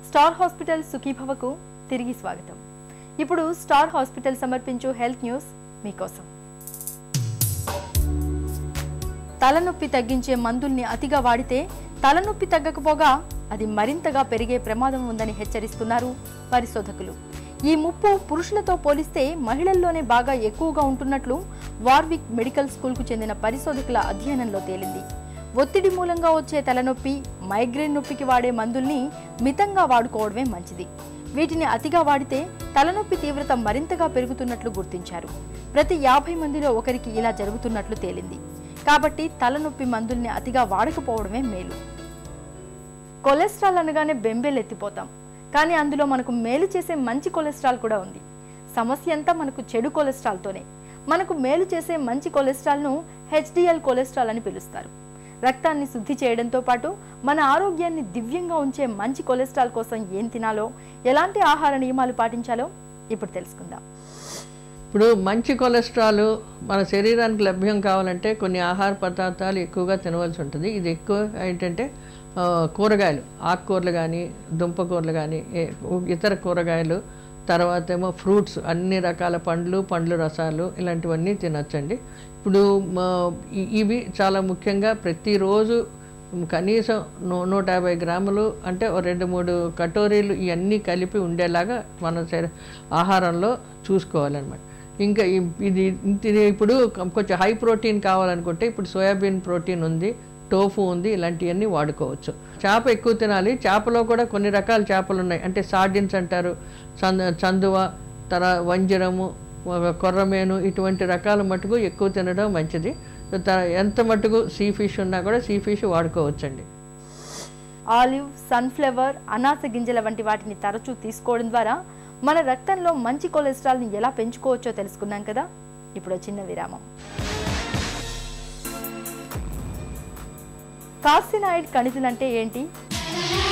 star hospital సుఖీభవకు తిరిగి స్వాగతం ఇప్పుడు స్టార్ హాస్పిటల్ సమర్పించు హెల్త్ న్యూస్ మీకోసం తలనొప్పి తగ్గించే మందుల్ని అతిగా వాడితే తలనొప్పి తగ్గకపోగా అది మరింతగా పెరిగే ప్రమాదం ఉందని హెచ్చరిస్తున్నారు పరిశోధకులు ఈ ముప్పు పురుషులతో పోలిస్తే మహిళల్లోనే బాగా ఎక్కువగా ఉంటున్నట్లు వార్విక్ మెడికల్ స్కూల్కు చెందిన పరిశోధకుల అధ్యయనంలో తేలింది ఒత్తిడి మూలంగా వచ్చే తలనొప్పి మైగ్రేన్ నొప్పికి వాడే మందుల్ని మితంగా వాడుకోవడమే మంచిది వీటిని అతిగా వాడితే తలనొప్పి తీవ్రత మరింతగా పెరుగుతున్నట్లు గుర్తించారు ప్రతి యాభై మందిలో ఒకరికి ఇలా జరుగుతున్నట్లు తేలింది కాబట్టి తలనొప్పి మందుల్ని అతిగా వాడకపోవడమే మేలు కొలెస్ట్రాల్ అనగానే బెంబేలెత్తిపోతాం కానీ అందులో మనకు మేలు చేసే మంచి కొలెస్ట్రాల్ కూడా ఉంది సమస్య అంతా మనకు చెడు కొలెస్ట్రాల్తోనే మనకు మేలు చేసే మంచి కొలెస్ట్రాల్ను హెచ్డిఎల్ కొలెస్ట్రాల్ అని పిలుస్తారు రక్తాన్ని శుద్ధి చేయడంతో పాటు మన ఆరోగ్యాన్ని దివ్యంగా ఉంచే మంచి కొలెస్ట్రాల్ కోసం ఏం తినాలో ఎలాంటి ఆహార నియమాలు పాటించాలో ఇప్పుడు తెలుసుకుందాం ఇప్పుడు మంచి కొలెస్ట్రాల్ మన శరీరానికి లభ్యం కావాలంటే కొన్ని ఆహార పదార్థాలు ఎక్కువగా తినవలసి ఉంటుంది ఇది ఎక్కువ ఏంటంటే ఆ, కూరగాయలు ఆకుకూరలు కానీ దుంపకూరలు కానీ ఏ- ఇతర కూరగాయలు తర్వాత ఏమో ఫ్రూట్స్ అన్ని రకాల పండ్లు పండ్లు రసాలు ఇలాంటివన్నీ తినచ్చండి ఇప్పుడు మా- ఇ- ఇవి చాలా ముఖ్యంగా ప్రతిరోజు కనీసం నూ నూట యాభై గ్రాములు అంటే ఓ రెండు మూడు కటోరీలు ఇవన్నీ కలిపి ఉండేలాగా మన శరీ ఆహారంలో చూసుకోవాలన్నమాట ఇంకా ఇ- ఇది ఇది ఇప్పుడు కొంచెం హై ప్రోటీన్ కావాలనుకుంటే ఇప్పుడు సోయాబీన్ ప్రోటీన్ ఉంది టోఫు ఉంది ఇలాంటివన్నీ వాడుకోవచ్చు చేప ఎక్కువ తినాలి చేపలో కూడా కొన్ని రకాల చేపలు ఉన్నాయి అంటే సార్డిన్స్ అంటారు చంద చందువ తర వంజరము ఒక కొర్రమేను ఇటువంటి రకాల మటుకు ఎక్కువ తినడం మంచిది త- ఎంత మటుకు సీ ఫిష్ ఉన్నా కూడా సీ ఫిష్ వాడుకోవచ్చండి ఆలివ్ సన్ఫ్లవర్ అనాస గింజల వంటి వాటిని తరచూ తీసుకోవడం ద్వారా మన రక్తంలో మంచి కొలెస్ట్రాల్ని ఎలా పెంచుకోవచ్చో తెలుసుకున్నాం కదా ఇప్పుడు ఓ చిన్న విరామం కార్సినాయిడ్ కణితులంటే ఏంటి